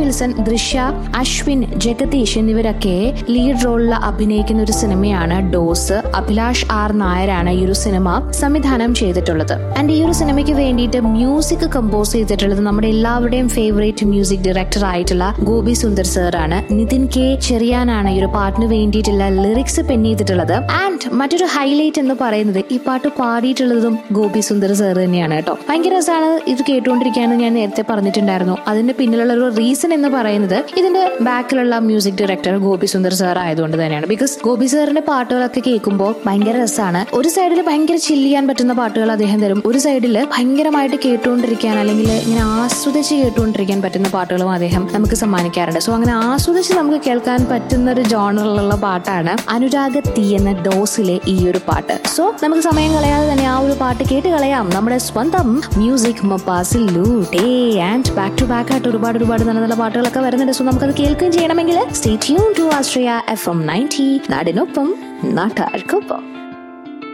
Wilson ദൃശ്യ Ashwin Jagdish എന്നിവരൊക്കെ lead റോളിൽ അഭിനയിക്കുന്ന ഒരു സിനിമയാണ് ഡോസ് അഭിലാഷ് ആർ നായരാണ് ഈ ഒരു സിനിമ സംവിധാനം ചെയ്തിട്ടുള്ളത് ആൻഡ് ഈ ഒരു സിനിമയ്ക്ക് വേണ്ടിയിട്ട് മ്യൂസിക് കമ്പോസ് ചെയ്തിട്ടുള്ളത് നമ്മുടെ എല്ലാവരുടെയും ഫേവറേറ്റ് മ്യൂസിക് ഡയറക്ടർ ആയിട്ടുള്ള ഗോപി സുന്ദർ സർ ആണ് നിതിൻ കെ ചെറിയാനാണ് ഈ ഒരു പാട്ടിന് വേണ്ടിയിട്ടുള്ള ലിറിക്സ് പെൻ ചെയ്തിട്ടുള്ളത് ആൻഡ് മറ്റൊരു ഹൈലൈറ്റ് എന്ന് പറയുന്നത് ഈ പാട്ട് പാടിയിട്ടുള്ളതും ഗോപി സുന്ദർ സർ തന്നെയാണ് കേട്ടോ ഭയങ്കര രസമാണ് ഇത് കേട്ടുകൊണ്ടിരിക്കുകയാണെന്ന് ഞാൻ നേരത്തെ പറഞ്ഞിട്ടുണ്ടായിരുന്നു അതിന്റെ പിന്നിലുള്ള ഒരു റീസൺ എന്ന് പറയുന്നത് ഇതിന്റെ ബാക്കിലുള്ള music director Gopi Sundar sir ആയതുകൊണ്ട് തന്നെയാണ് ബിക്കോസ് ഗോപി സാറിന്റെ പാട്ടുകളൊക്കെ കേൾക്കുമ്പോൾ ഭയങ്കര രസമാണ് ഒരു സൈഡിൽ ഭയങ്കര ചില്ല് ചെയ്യാൻ പറ്റുന്ന പാട്ടുകൾ അദ്ദേഹം തരും ഒരു സൈഡിൽ ഭയങ്കരമായിട്ട് കേട്ടുകൊണ്ടിരിക്കാൻ അല്ലെങ്കിൽ ഇങ്ങനെ ആസ്വദിച്ച് കേട്ടുകൊണ്ടിരിക്കാൻ പറ്റുന്ന പാട്ടുകളും അദ്ദേഹം നമുക്ക് സമ്മാനിക്കാറുണ്ട് സോ അങ്ങനെ ആസ്വദിച്ച് നമുക്ക് കേൾക്കാൻ പറ്റുന്ന ഒരു ജോണറിലുള്ള പാട്ടാണ് അനുരാഗ തീ എന്ന ഡോസിലെ ഈ ഒരു പാട്ട് സോ നമുക്ക് സമയം കളയാതെ തന്നെ ആ ഒരു പാട്ട് കേട്ട് കളയാം നമ്മുടെ സ്വന്തം മ്യൂസിക് മപ്പാസിലൂടെ ആൻഡ് ബാക്ക് ടു ബാക്ക് ആയിട്ട് ഒരുപാട് ഒരുപാട് നല്ല നല്ല പാട്ടുകളൊക്കെ വരുന്നുണ്ട് സോ നമുക്കത് കേൾക്കുകയും ചെയ്യണമെങ്കിൽ സ്റ്റേ ട്യൂൺ ടു ആസ്ട്രിയ എഫ് എം നയൻറ്റി നാടിനൊപ്പം നാട്ടാർക്കൊപ്പം